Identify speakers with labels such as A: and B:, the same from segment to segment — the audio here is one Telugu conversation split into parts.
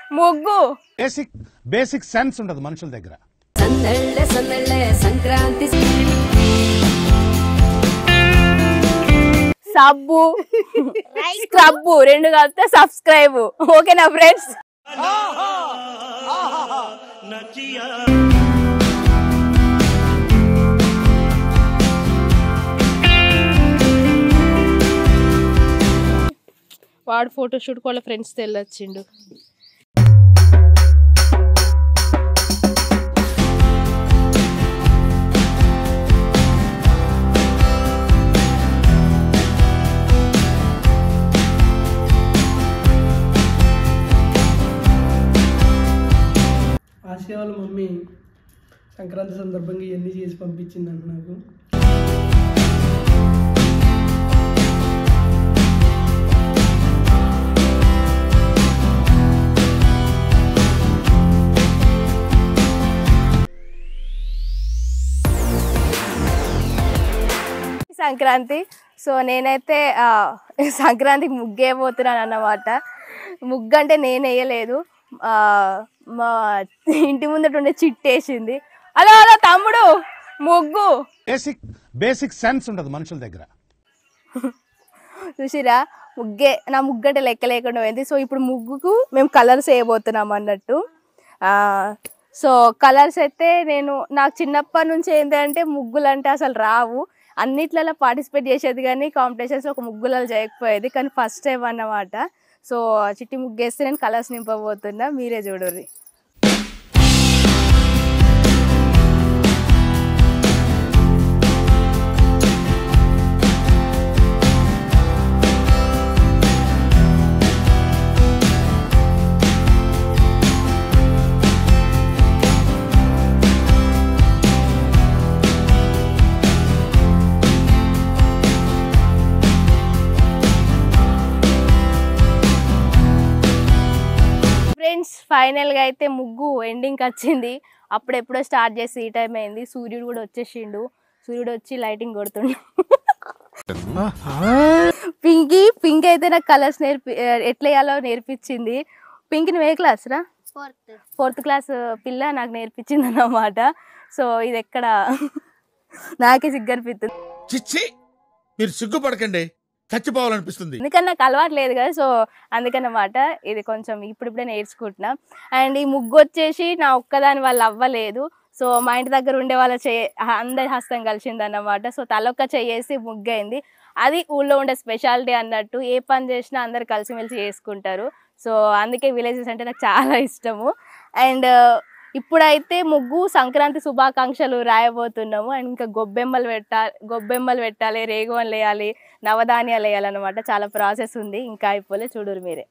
A: ముగ్గు
B: బేసిక్ బేసిక్ సెన్స్ ఉండదు మనుషుల దగ్గర
C: సందళ్ళ సందళ్ళ సంక్రాంతి
A: సబ్బు స్క్రబ్బు రెండు కలిపితే సబ్స్క్రైబ్ ఓకేనా ఫ్రెండ్స్ వాడు ఫోటోషూట్ వాళ్ళ ఫ్రెండ్స్ వెళ్ళొచ్చిండు
D: ఆసియా వాళ్ళ మమ్మీ సంక్రాంతి సందర్భంగా ఇవన్నీ చేసి పంపించిందంట నాకు
A: సంక్రాంతి సో నేనైతే ఆ, సంక్రాంతికి ముగ్గేయబోతున్నాను అన్నమాట ముగ్గు అంటే నేను వేయలేదు ఆ, మా ఇంటి ముందట ఉండే చిట్టేసింది అలా అలా తమ్ముడు ముగ్గు
B: బేసిక్ బేసిక్ సెన్స్ ఉండదు మనుషుల దగ్గర
A: చూసిరా ముగ్గే నా ముగ్గు అంటే లెక్క లేకుండా పోయింది సో ఇప్పుడు ముగ్గుకు మేము కలర్స్ వేయబోతున్నాం అన్నట్టు ఆ, సో కలర్స్ అయితే నేను నాకు చిన్నప్పటి నుంచి ఏంటంటే ముగ్గులు అంటే అసలు రావు అన్నిట్లలో పార్టిసిపేట్ చేసేది కానీ కాంపిటీషన్స్ ఒక ముగ్గులలో చేయకపోయేది కానీ ఫస్ట్ టైం అన్నమాట సో చిట్టి ముగ్గేస్తే నేను కలర్స్ నింపబోతున్నా మీరే చూడరు ఫ్రెండ్స్ ఫైనల్గా అయితే ముగ్గు ఎండింగ్కి వచ్చింది అప్పుడు ఎప్పుడో స్టార్ట్ చేసి ఈ టైం అయింది సూర్యుడు కూడా వచ్చేసిండు సూర్యుడు వచ్చి లైటింగ్ కొడుతుండు పింకీ పింక్ అయితే నాకు కలర్స్ నేర్పి ఎట్లా వేయాలో నేర్పించింది పింక్ నువ్వు ఏ క్లాస్ రా ఫోర్త్ క్లాస్ పిల్ల నాకు నేర్పించింది అన్నమాట సో ఇది ఎక్కడ నాకే సిగ్గు అనిపిస్తుంది
E: చిచ్చి మీరు సిగ్గుపడకండి చచ్చిపోవాలనిపిస్తుంది
A: ఎందుకని నాకు అలవాటు లేదు కదా సో అందుకన్నమాట ఇది కొంచెం ఇప్పుడిప్పుడే నేర్చుకుంటున్నా అండ్ ఈ ముగ్గు వచ్చేసి నా ఒక్కదాని వల్ల అవ్వలేదు సో మా ఇంటి దగ్గర ఉండే వాళ్ళ చే అందరి హస్తం కలిసింది అన్నమాట సో తలొక్క చేసి ముగ్గు అయింది అది ఊళ్ళో ఉండే స్పెషాలిటీ అన్నట్టు ఏ పని చేసినా అందరు కలిసిమెలిసి చేసుకుంటారు సో అందుకే విలేజెస్ అంటే నాకు చాలా ఇష్టము అండ్ ఇప్పుడైతే ముగ్గు సంక్రాంతి శుభాకాంక్షలు రాయబోతున్నాము అండ్ ఇంకా గొబ్బెమ్మలు పెట్టాలి గొబ్బెమ్మలు పెట్టాలి రేగువలు వేయాలి నవధాన్యాలు వేయాలన్నమాట చాలా ప్రాసెస్ ఉంది ఇంకా అయిపోలే చూడరు మీరే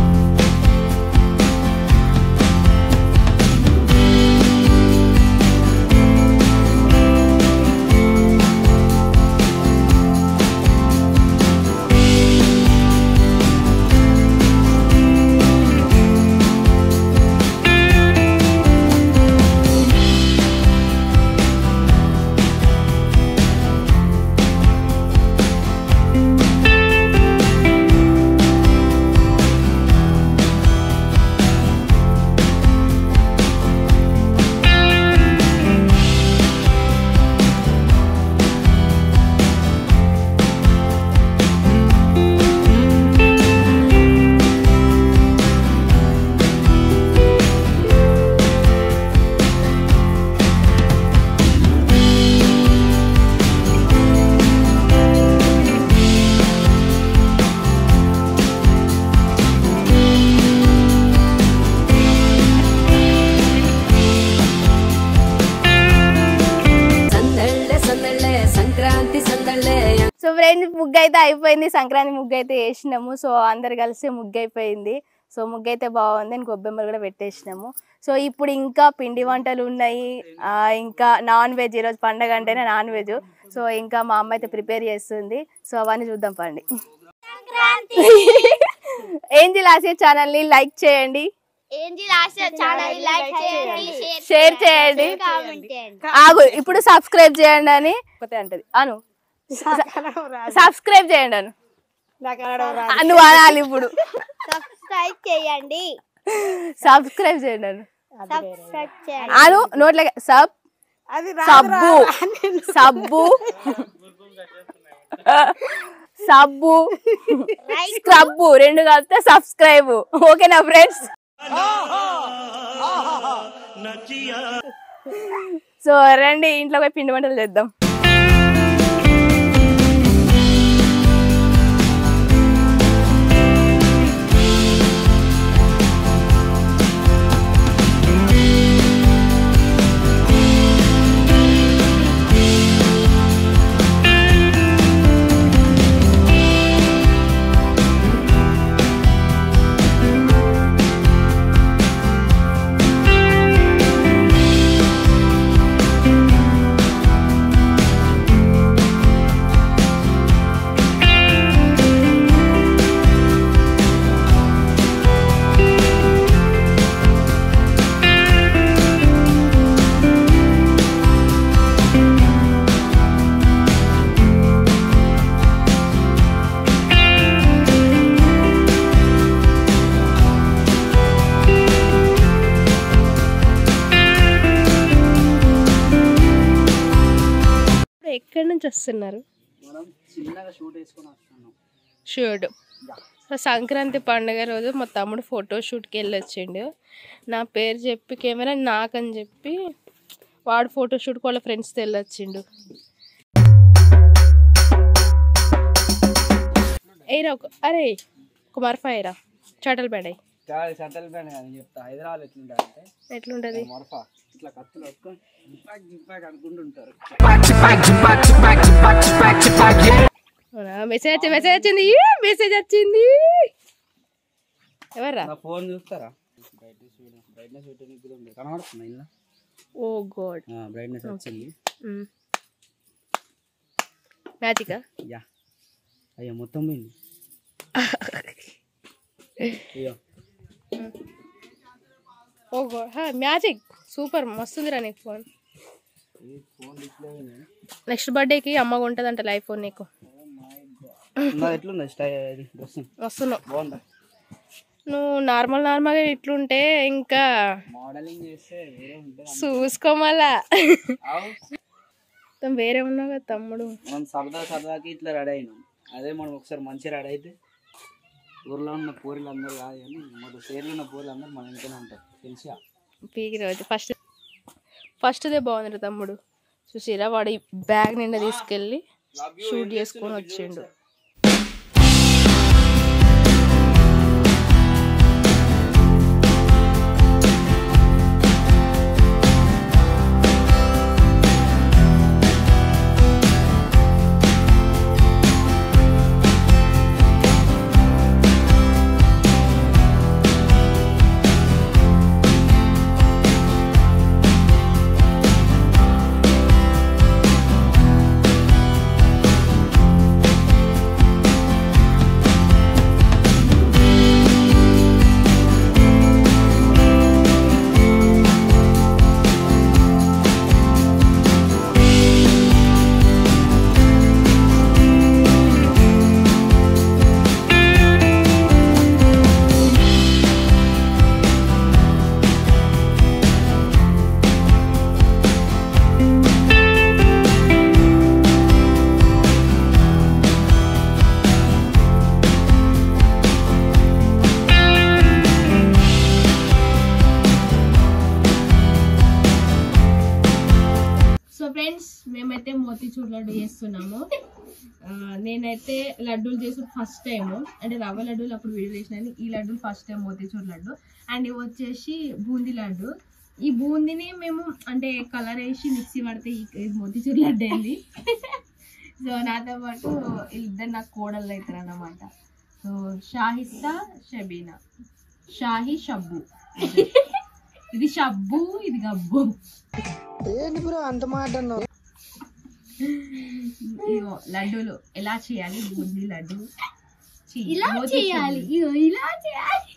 C: సందళ్ళ సందళ్ళ సంక్రాంతి సందళ్ళ
A: సో ఫ్రెండ్స్ ముగ్గు అయితే అయిపోయింది సంక్రాంతి ముగ్గు అయితే వేసినాము సో అందరు కలిసి ముగ్గు అయిపోయింది సో ముగ్గు అయితే బాగుంది అని గొబ్బెమ్మలు కూడా పెట్టేసినాము సో ఇప్పుడు ఇంకా పిండి వంటలు ఉన్నాయి ఆ, ఇంకా నాన్ వెజ్ ఈరోజు పండగ అంటేనే నాన్ వెజ్ సో ఇంకా మా అమ్మ అయితే ప్రిపేర్ చేస్తుంది సో అవన్నీ చూద్దాం పండి ఏంజిల్ ఆసియా ఛానల్ని లైక్ చేయండి
F: ఏంజిల్ ఆశ ఛానల్ లైక్ చేయండి
A: షేర్ చేయండి
F: కామెంట్ చేయండి
A: ఆగు ఇప్పుడు సబ్స్క్రైబ్ చేయండి అని కొత్త అంటది అను సబ్స్క్రైబ్ చేయండి అను ఆ, నువ్వు అనాలి ఇప్పుడు
F: సబ్స్క్రైబ్ చేయండి
A: సబ్స్క్రైబ్ చేయండి నన్ను
F: సబ్స్క్రైబ్ చేయండి
A: అను నోట్ల సబ్ సబ్బు సబ్బు సబ్బు స్క్రబ్బు రెండు కలిపితే సబ్స్క్రైబ్ ఓకేనా ఫ్రెండ్స్ సో రండి ఇంట్లో పోయి పిండి వంటలు చేద్దాం ఎక్కడి నుంచి వస్తున్నారు షూట్ సంక్రాంతి పండుగ రోజు మా తమ్ముడు ఫోటో షూట్కి వెళ్ళొచ్చిండు నా పేరు చెప్పి కెమెరా నాకని చెప్పి వాడు ఫోటో షూట్కి వాళ్ళ ఫ్రెండ్స్తో వెళ్ళొచ్చిండు ఏరా ఒక అరే కుమార్ ఫైరా చటల్ బెడై
G: కాదు షటల్ బ్యాండ్ కానీ చెప్తా హైదరాబాద్ ఎట్లుంటా అంటే
A: ఎట్లుంటది
G: మొరఫా ఇట్లా కత్తులు పట్టుకొని జింపాక్ జింపాక్ అనుకుంటుంటారు
A: మెసేజ్ వచ్చింది మెసేజ్ వచ్చింది మెసేజ్ వచ్చింది ఎవర్రా
G: నా ఫోన్ చూస్తారా బ్రైట్నెస్ బ్రైట్నెస్ పెట్టడానికి కూడా ఉంది కనబడుతుందా ఇలా
A: ఓ గాడ్
G: బ్రైట్నెస్ వచ్చింది
A: మ్యాజికా
G: యా అయ్యో మొత్తం పోయింది అయ్యో
A: ఓ గాడ్ మ్యాజిక్ సూపర్ మస్తుందిరా నీకు ఫోన్
G: ఫోన్ డిస్ప్లే పోయింది
A: నెక్స్ట్ బర్త్డేకి అమ్మ ఉంటుందంట లైఫ్ ఫోన్ నీకు
G: ఉందా ఎట్లుందా స్టై ఇది డ్రెస్సింగ్
A: వస్తున్నావు
G: బాగుందా
A: నువ్వు నార్మల్ నార్మల్గా ఇట్లుంటే ఇంకా
G: మోడలింగ్ చేస్తే వేరే ఉంటుంది
A: చూసుకోమలా
G: అవు
A: మొత్తం వేరే ఉన్నావు కదా తమ్ముడు
G: మనం సరదా సరదాకి ఇట్లా రెడీ అయినాం అదే మనం ఒకసారి మంచిగా రెడీ అయితే ఊర్లో ఉన్న పూరీలు అందరూ కాదు కానీ మన పేర్లు ఉన్న పూరీలు అందరూ మన ఇంట్లోనే ఉంటారు తెలిసా
A: పీకి రోజు ఫస్ట్ ఫస్ట్దే బాగుంది తమ్ముడు చూసిరా వాడు ఈ బ్యాగ్ నిండా తీసుకెళ్ళి షూట్ చేసుకొని వచ్చిండు సో ఫ్రెండ్స్ మేమైతే మోతీచూర్ లడ్డు చేస్తున్నాము ఆ, నేనైతే లడ్డూలు చేసి ఫస్ట్ టైం అంటే రవ్వ లడ్డూలు అప్పుడు వీడియో చేసినాను ఈ లడ్డూలు first time motichoor laddu and ఇవి వచ్చేసి బూందీ లడ్డు ఈ బూందీని మేము అంటే కలర్ వేసి మిక్సీ పడితే ఈ ఈ మోతీచూర్ లడ్డు అయింది సో నాతో పాటు ఇద్దరు నాకు కోడళ్ళు అవుతారు అన్నమాట సో షాహిస్తా షబీనా షాహి షబ్బు ఇది షబ్బు ఇది గబ్బు ఇగో లడ్డూలు ఎలా చేయాలి బూందీ లడ్డు చి-
F: ఇలా
A: మోతీ
F: చేయాలి
A: చూర్.
F: ఇగో ఇలా చేయాలి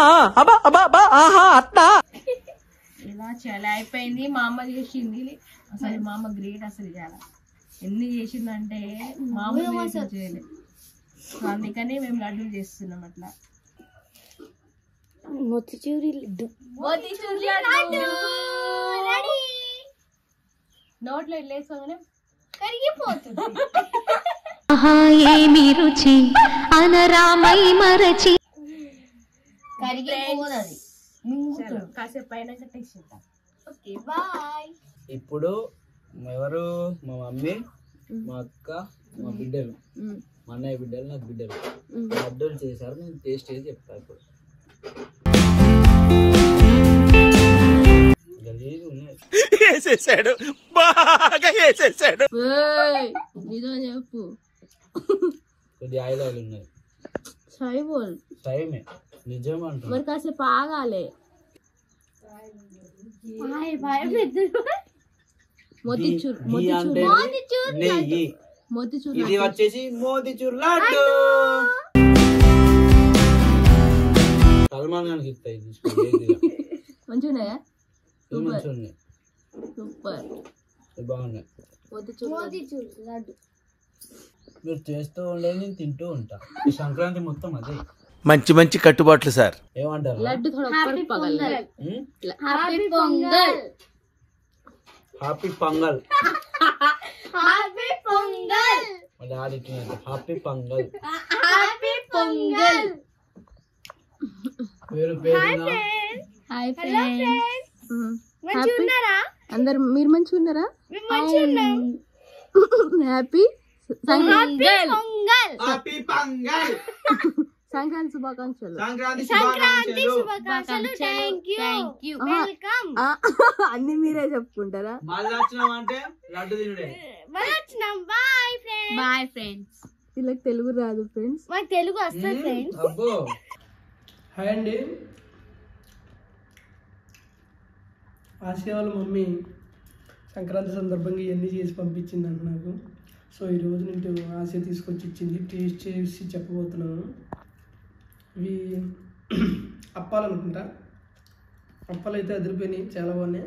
A: ఇలా చేయాలి అయిపోయింది మా అమ్మ చేసింది అసలు మా అమ్మ గ్రేట్ అసలు ఇవాళ ఎన్ని చేసిందంటే మామూలు చేయలేదు సో అందుకని మేము లడ్డూలు చేస్తున్నాం అట్లా
F: మొత్తిచూరి లడ్డు
A: నోట్లో ఇట్లా వేసుకోగానే
F: కరిగిపోతుంది
H: ఆహా ఏమి రుచి అనరామై మరచి
F: కరిగిపోతుంది
A: కాసేపు పైన టేస్ట్ చేద్దాం
F: ఓకే బాయ్
G: ఇప్పుడు ఎవరు మా మమ్మీ మా అక్క మా బిడ్డలు మా అన్నయ్య బిడ్డలు నాకు బిడ్డలు లడ్డూలు చేశారు నేను టేస్ట్ చేసి చెప్తా ఇప్పుడు గలీజ్ ఉన్నాయి
E: వేసేసాడు బాగా వేసేసాడు
A: నిజం చెప్పు
G: కొద్ది ఆయిల్ ఆయిల్ ఉన్నాయి
A: సై బోల్
G: టైమే నిజం అంటున్నా
A: మరి కాసేపు ఆగాలి
F: బాయ్ బాయ్ పెద్దలు
A: మోతిచూర్
G: ఘీ అంటే నెయ్యి
A: మోతిచూర్
G: ఇది వచ్చేసి మోతిచూర్ లడ్డు సల్మాన్ ఖాన్కి ఇస్తాయి తీసుకో ఏదిగా.
A: మంచిగా ఉన్నాయా
G: ఇవి మంచిగా ఉన్నాయి
A: సూపర్
G: ఇవి బాగున్నాయి
A: మోతిచూర్
F: మోతిచూర్ లడ్డు
G: మీరు చేస్తూ ఉండే నేను తింటూ ఉంటా ఈ సంక్రాంతి మొత్తం అదే
E: మంచి మంచి కట్టుబాట్లు సార్
G: ఏమంటారు
A: లడ్డు థోड़ा ऊपर पगल
G: ఉమ్?
F: Happy Pongal
G: happy Pongal
F: happy Pongal
G: మా డాడీ ఇచ్చినట్టు హ్యాపీ పొంగల్
F: హ్యాపీ పొంగల్
G: పేరు పేరున
A: హాయ్
F: హలో ఫ్రెండ్స్ మంచిగా ఉన్నారా
A: అందరు మీరు మంచిగా ఉన్నారా
F: మేము మంచిగా ఉన్నాం
A: happy
F: happy Pongal
G: happy Pongal
A: Sankranti శుభాకాంక్షలు
G: సంక్రాంతి
F: సంక్రాంతి
G: శుభాకాంక్షలు
F: శుభాకాంక్షలు థ్యాంక్ యూ వెల్కమ్
A: ఆ, అన్ని మీరే చెప్పుకుంటారా
G: మళ్ళీ వచ్చినాం అంటే లడ్డు తినుడే
F: మళ్ళీ వచ్చినాం బాయ్ ఫ్రెండ్స్
A: బాయ్ ఫ్రెండ్స్ వీళ్ళకి తెలుగు రాదు ఫ్రెండ్స్
F: మాకు తెలుగు వస్తుంది ఫ్రెండ్స్
G: అబ్బో
D: హాయ్ అండి ఆసియా వాళ్ళ మమ్మీ సంక్రాంతి సందర్భంగా ఇవన్నీ చేసి పంపించిందంట నాకు సో ఈరోజు నేను ఆసియా తీసుకొచ్చి ఇచ్చింది టేస్ట్ చేసి చెప్పబోతున్నాను ఇవి అప్పాలు అనుకుంటా అప్పాలు అయితే అదిరిపోయినాయి చాలా బాగున్నాయి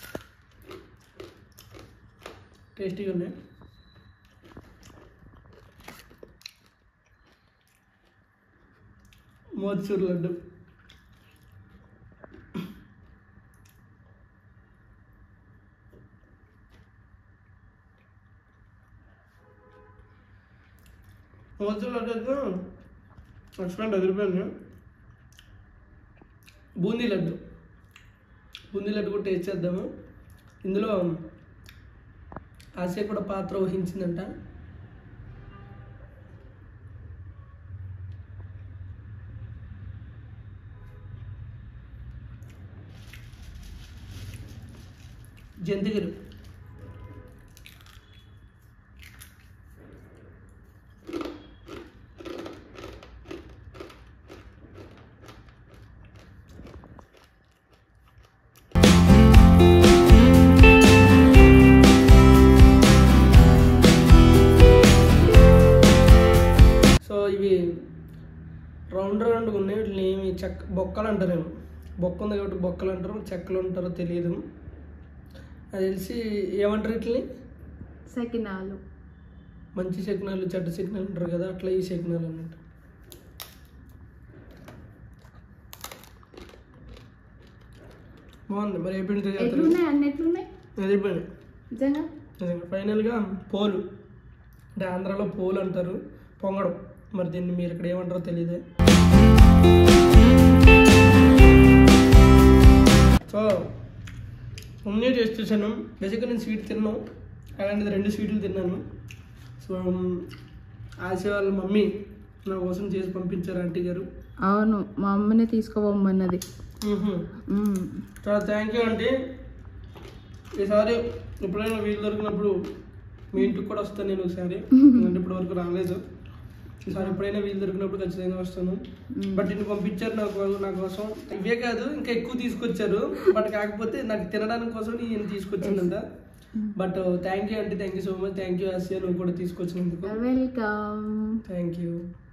D: టేస్టీగా ఉన్నాయి మోతిచూరు లడ్డు మోతిచూరు లడ్డు అయితే ఎక్సలెంట్ అదిరిపోయింది బూందీ లడ్డు బూందీ లడ్డు కూడా టేస్ట్ చేద్దాము ఇందులో ఆసియా కూడా పాత్ర వహించిందంట జంతికలు సో ఇవి రౌండ్ రౌండ్గా ఉన్నాయి వీటిని ఏమి చెక్క బొక్కలు అంటారేమో బొక్క ఉంది కాబట్టి బొక్కలు అంటారు చెక్కలు అంటారో తెలియదు అది తెలిసి ఏమంటారు వీటిని
A: సకినాలు
D: మంచి శకునాలు చెడ్డ శకునాలు అంటారు కదా అట్లా ఈ శకునాలు అన్నట్టు బాగుంది మరి ఏ పిండితో చేస్తారు
A: ఎట్లున్నాయి అన్ని ఎట్లున్నాయి
D: అదిరిపోయింది
A: నిజంగా
D: నిజంగా ఫైనల్గా పోలు అంటే ఆంధ్రాలో పోలు అంటారు పొంగడం మరి దీన్ని మీరు ఇక్కడ ఏమంటారో తెలియదు సో అన్నీ టేస్ట్ చేశాను బేసిక్గా నేను స్వీట్ తిన్నాను అలాంటిది రెండు స్వీట్లు తిన్నాను సో ఆశ వాళ్ళ మమ్మీ నా కోసం చేసి పంపించారు ఆంటీ గారు
A: అవును మా అమ్మనే తీసుకోబోమన్నది
D: మ్హూ. చాలా థ్యాంక్ యూ అండి ఈసారి ఎప్పుడైనా వీలు దొరికినప్పుడు మీ ఇంటికి కూడా వస్తాను నేను ఒకసారి అంటే ఇప్పటి వరకు రాలేదు ఈసారి ఎప్పుడైనా వీలు దొరికినప్పుడు ఖచ్చితంగా వస్తాను బట్ ఇన్ని పంపించారు నాకు నా కోసం ఇవే కాదు ఇంకా ఎక్కువ తీసుకొచ్చారు బట్ కాకపోతే నాకు తినడానికి కోసం నేను తీసుకొచ్చిందంట బట్ థ్యాంక్ యూ అంటే thank you so much thank you Asiya నువ్వు కూడా తీసుకొచ్చినందుకు
A: వెల్కమ్
D: థ్యాంక్ యూ